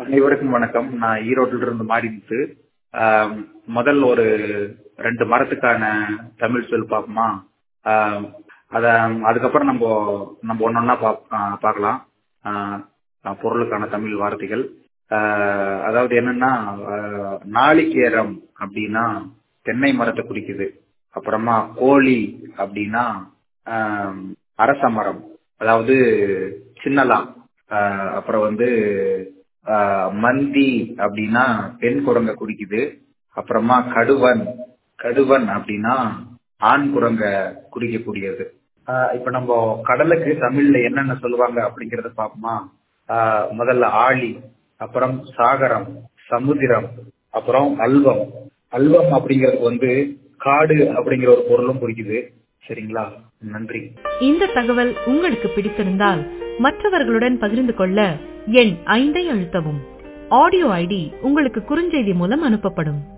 அனைவருக்கும் வணக்கம் நான் ஈரோட்டில இருந்து மாறிமுத்து ஆஹ் முதல் ஒரு ரெண்டு மரத்துக்கான தமிழ் சொல் பார்ப்போமா ஆஹ் அத அதுக்கப்புறம் நம்ம நம்ம ஒன்னொன்னா பார்க்கலாம் ஆஹ் பொருளுக்கான தமிழ் வார்த்தைகள் ஆஹ் அதாவது என்னன்னா ஆஹ் நாளிகேரம் அப்படின்னா தென்னை மரத்தை குறிக்குது அப்புறமா கோழி அப்படின்னா ஆஹ் அரச மரம் அதாவது சின்னலா ஆஹ் அப்புறம் வந்து ஆஹ் மந்தி அப்படின்னா பெண் குரங்க குறிக்குது அப்புறமா கடுவன் கடுவன் அப்படின்னா ஆண் குரங்க குறிக்கக்கூடியது ஆஹ் இப்ப நம்ம கடலுக்கு தமிழ்ல என்னென்ன சொல்லுவாங்க அப்படிங்கறத பார்ப்போமா ஆஹ் முதல்ல ஆழி அப்புறம் சாகரம் சமுத்திரம் அப்புறம் அல்வம் அல்வம் அப்படிங்கிறது வந்து காடு அப்படிங்கிற ஒரு பொருளும் குறிக்குது சரிங்களா நன்றி இந்த தகவல் உங்களுக்கு பிடித்திருந்தால் மற்றவர்களுடன் பகிர்ந்து கொள்ள எண் ஐந்தை அழுத்தவும் ஆடியோ ஐடி உங்களுக்கு குறுஞ்செய்தி மூலம் அனுப்பப்படும்